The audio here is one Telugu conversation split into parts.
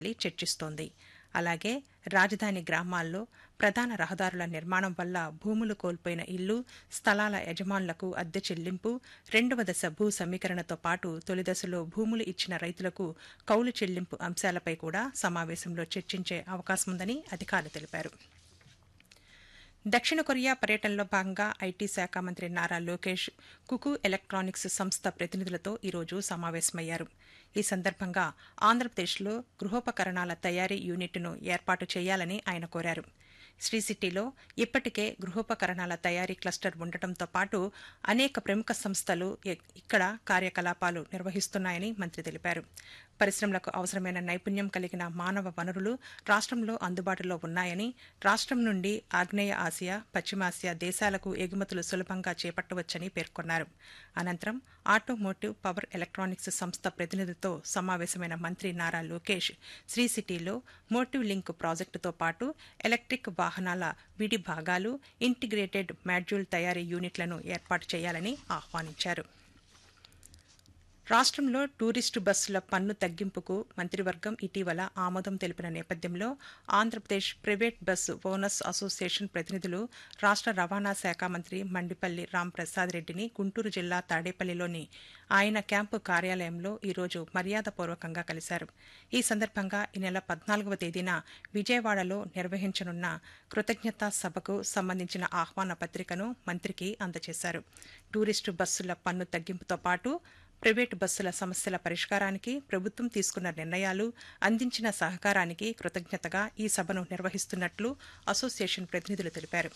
చర్చిస్తోంది అలాగే రాజధాని గ్రామాల్లో ప్రధాన రహదారుల నిర్మాణం వల్ల భూములు కోల్పోయిన ఇల్లు స్థలాల యజమానులకు అద్దె చెల్లింపు రెండవ దశ భూ సమీకరణతో పాటు తొలి దశలో భూములు ఇచ్చిన రైతులకు కౌలు చెల్లింపు అంశాలపై కూడా సమావేశంలో చర్చించే అవకాశముందని అధికారులు తెలిపారు దక్షిణ కొరియా పర్యటనలో భాగంగా ఐటీ శాఖ మంత్రి నారా లోకేష్ కుకు ఎలక్ట్రానిక్స్ సంస్థ ప్రతినిధులతో ఈరోజు సమావేశమయ్యారు ఈ సందర్భంగా ఆంధ్రప్రదేశ్లో గృహోపకరణాల తయారీ యూనిట్ను ఏర్పాటు చేయాలని ఆయన కోరారు శ్రీ సిటీలో ఇప్పటికే గృహోపకరణాల తయారీ క్లస్టర్ ఉండటంతో పాటు అనేక ప్రముఖ సంస్థలు ఇ- ఇక్కడ కార్యకలాపాలు నిర్వహిస్తున్నాయని మంత్రి తెలిపారు పరిశ్రమలకు అవసరమైన నైపుణ్యం కలిగిన మానవ వనరులు రాష్ట్రంలో అందుబాటులో ఉన్నాయని రాష్ట్రం నుండి ఆగ్నేయ ఆసియా పశ్చిమాసియా దేశాలకు ఎగుమతులు సులభంగా చేపట్టవచ్చని పేర్కొన్నారు అనంతరం ఆటోమోటివ్ పవర్ ఎలక్ట్రానిక్స్ సంస్థ ప్రతినిధులతో సమావేశమైన మంత్రి నారా లోకేష్ శ్రీ సిటీలో మోటివ్ లింక్ ప్రాజెక్టుతో పాటు ఎలక్ట్రిక్ వాహనాల విడి భాగాలు ఇంటిగ్రేటెడ్ మాడ్యూల్ తయారీ యూనిట్లను ఏర్పాటు చేయాలని ఆహ్వానించారు రాష్ట్రంలో టూరిస్టు బస్సుల పన్ను తగ్గింపుకు మంత్రివర్గం ఇటీవల ఆమోదం తెలిపిన నేపథ్యంలో Andhra Pradesh private bus owners association ప్రతినిధులు రాష్ట్ర రవాణా శాఖ మంత్రి మండిపల్లి రాంప్రసాద్ రెడ్డిని గుంటూరు జిల్లా తాడేపల్లిలోని ఆయన క్యాంపు కార్యాలయంలో ఈరోజు మర్యాదపూర్వకంగా కలిశారు ఈ సందర్భంగా ఈ నెల పద్నాలుగవ తేదీన విజయవాడలో నిర్వహించనున్న కృతజ్ఞతా సభకు సంబంధించిన ఆహ్వాన పత్రికను మంత్రికి అందజేశారు టూరిస్టు బస్సుల పన్ను తగ్గింపుతో పాటు ప్రైవేటు బస్సుల సమస్యల పరిష్కారానికి ప్రభుత్వం తీసుకున్న నిర్ణయాలు అందించిన సహకారానికి కృతజ్ఞతగా ఈ సభను నిర్వహిస్తున్నట్లు అసోసియేషన్ ప్రతినిధులు తెలిపారు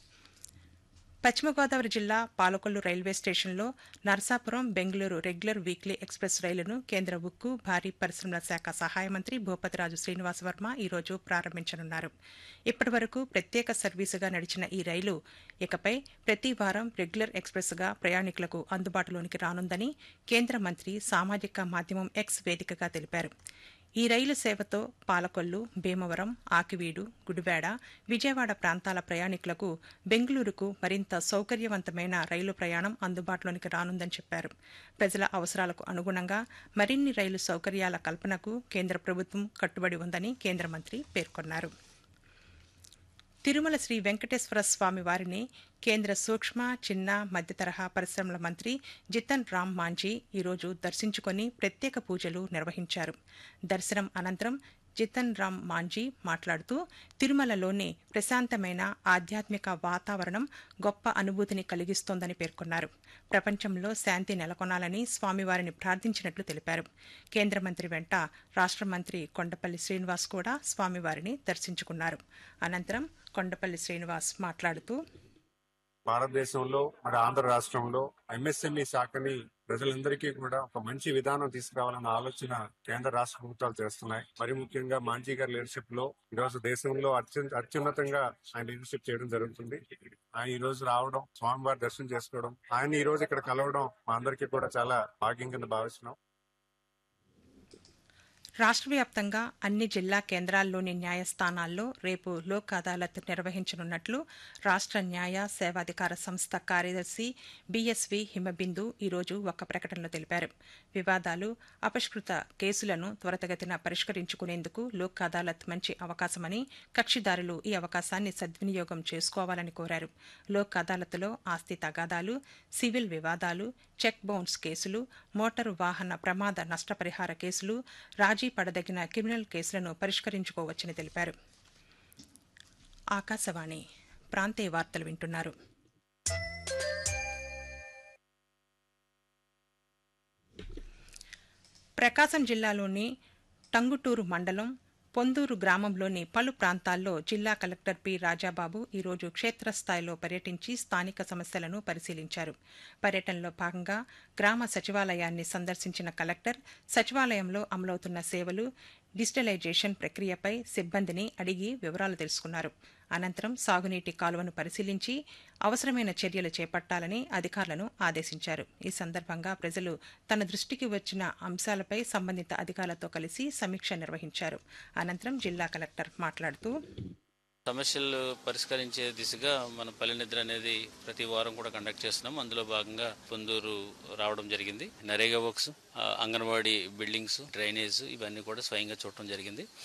పశ్చిమ గోదావరి జిల్లా పాలకొల్లు రైల్వే స్టేషన్లో Narasapuram Bengaluru regular weekly express రైలును కేంద్ర ఉక్కు భారీ పరిశ్రమల శాఖ సహాయ మంత్రి భూపతిరాజు శ్రీనివాస వర్మ ఈరోజు ప్రారంభించనున్నారు ఇప్పటి వరకు ప్రత్యేక సర్వీసుగా నడిచిన ఈ రైలు ఇకపై ప్రతి వారం రెగ్యులర్ ఎక్స్ప్రెస్గా ప్రయాణికులకు అందుబాటులోనికి రానుందని కేంద్ర మంత్రి సామాజిక మాధ్యమం ఎక్స్ వేదికగా తెలిపారు ఈ రైలు సేవతో పాలకొల్లు భీమవరం ఆకివీడు గుడివాడ విజయవాడ ప్రాంతాల ప్రయాణికులకు బెంగళూరుకు మరింత సౌకర్యవంతమైన రైలు ప్రయాణం అందుబాటులోనికి రానుందని చెప్పారు ప్రజల అవసరాలకు అనుగుణంగా మరిన్ని రైలు సౌకర్యాల కల్పనకు కేంద్ర ప్రభుత్వం కట్టుబడి ఉందని కేంద్ర మంత్రి పేర్కొన్నారు తిరుమల శ్రీ వెంకటేశ్వర స్వామి వారిని కేంద్ర సూక్ష్మ చిన్న మధ్య తరహా పరిశ్రమల మంత్రి జితన్ రామ్ మాంఝీ ఈరోజు దర్శించుకొని ప్రత్యేక పూజలు నిర్వహించారు దర్శనం అనంతరం జితన్ రామ్ మాంఝీ మాట్లాడుతూ తిరుమలలోని ప్రశాంతమైన ఆధ్యాత్మిక వాతావరణం గొప్ప అనుభూతిని కలిగిస్తోందని పేర్కొన్నారు ప్రపంచంలో శాంతి నెలకొనాలని స్వామివారిని ప్రార్థించినట్లు తెలిపారు కేంద్ర మంత్రి వెంట రాష్ట్ర మంత్రి కొండపల్లి శ్రీనివాస్ కూడా స్వామివారిని దర్శించుకున్నారు అనంతరం కొండపల్లి శ్రీనివాస్ మాట్లాడుతూ భారతదేశంలో మరి ఆంధ్ర రాష్ట్రంలో ఎంఎస్ఎంఈ శాఖని ప్రజలందరికీ కూడా ఒక మంచి విధానం తీసుకురావాలన్న ఆలోచన కేంద్ర రాష్ట్ర ప్రభుత్వాలు చేస్తున్నాయి మరి ముఖ్యంగా మాంజీ గారి లీడర్షిప్ లో ఈ రోజు దేశంలో అత్యున్న అత్యున్నతంగా ఆయన లీడర్షిప్ చేయడం జరుగుతుంది ఆయన ఈ రోజు రావడం స్వామివారి దర్శనం చేసుకోవడం ఆయన ఈ రోజు ఇక్కడ కలవడం మా అందరికీ కూడా చాలా భాగ్యం కింద భావిస్తున్నాం రాష్ట్ర వ్యాప్తంగా అన్ని జిల్లా కేంద్రాల్లోని న్యాయస్థానాల్లో రేపు లోక్ అదాలత్ నిర్వహించనున్నట్లు రాష్ట్ర న్యాయ సేవాధికార సంస్థ కార్యదర్శి బీఎస్వీ హిమబిందు ఈరోజు ఒక ప్రకటనలో తెలిపారు వివాదాలు అపష్కృత కేసులను త్వరితగతిన పరిష్కరించుకునేందుకు లోక్ అదాలత్ మంచి అవకాశమని కక్షిదారులు ఈ అవకాశాన్ని సద్వినియోగం చేసుకోవాలని కోరారు లోక్ అదాలత్లో ఆస్తి తగాదాలు సివిల్ వివాదాలు చెక్ బౌన్స్ కేసులు మోటారు వాహన ప్రమాద నష్టపరిహార కేసులు రాజీ పడదగిన క్రిమినల్ కేసులను పరిష్కరించుకోవచ్చని తెలిపారు ఆకాశవాణి ప్రాంతీయ వార్తలు వింటున్నారు ప్రకాశం జిల్లాలోని టంగుటూరు మండలం పొందూరు గ్రామంలోని పలు ప్రాంతాల్లో జిల్లా కలెక్టర్ పి రాజాబాబు ఈరోజు క్షేత్రస్థాయిలో పర్యటించి స్థానిక సమస్యలను పరిశీలించారు పర్యటనలో భాగంగా గ్రామ సచివాలయాన్ని సందర్శించిన కలెక్టర్ సచివాలయంలో అమలవుతున్న సేవలు డిజిటలైజేషన్ ప్రక్రియపై సిబ్బందిని అడిగి వివరాలు తెలుసుకున్నారు అనంతరం సాగునీటి కాలువను పరిశీలించి అవసరమైన చర్యలు చేపట్టాలని అధికారులను ఆదేశించారు ఈ సందర్భంగా ప్రజలు తన దృష్టికి వచ్చిన అంశాలపై సంబంధిత అధికారులతో కలిసి సమీక్ష నిర్వహించారు అనంతరం జిల్లా కలెక్టర్ మాట్లాడుతూ సమస్యలు పరిష్కరించే దిశగా మన పల్లె నిద్ర అనేది ప్రతి వారం కూడా కండక్ట్ చేస్తున్నాం అందులో భాగంగా పొందూరు రావడం జరిగింది నరేగా వర్క్స్ ఆ, అంగన్వాడీ బిల్డింగ్స్ డ్రైనేజ్ ఇవన్నీ కూడా స్వయంగా చూడటం జరిగింది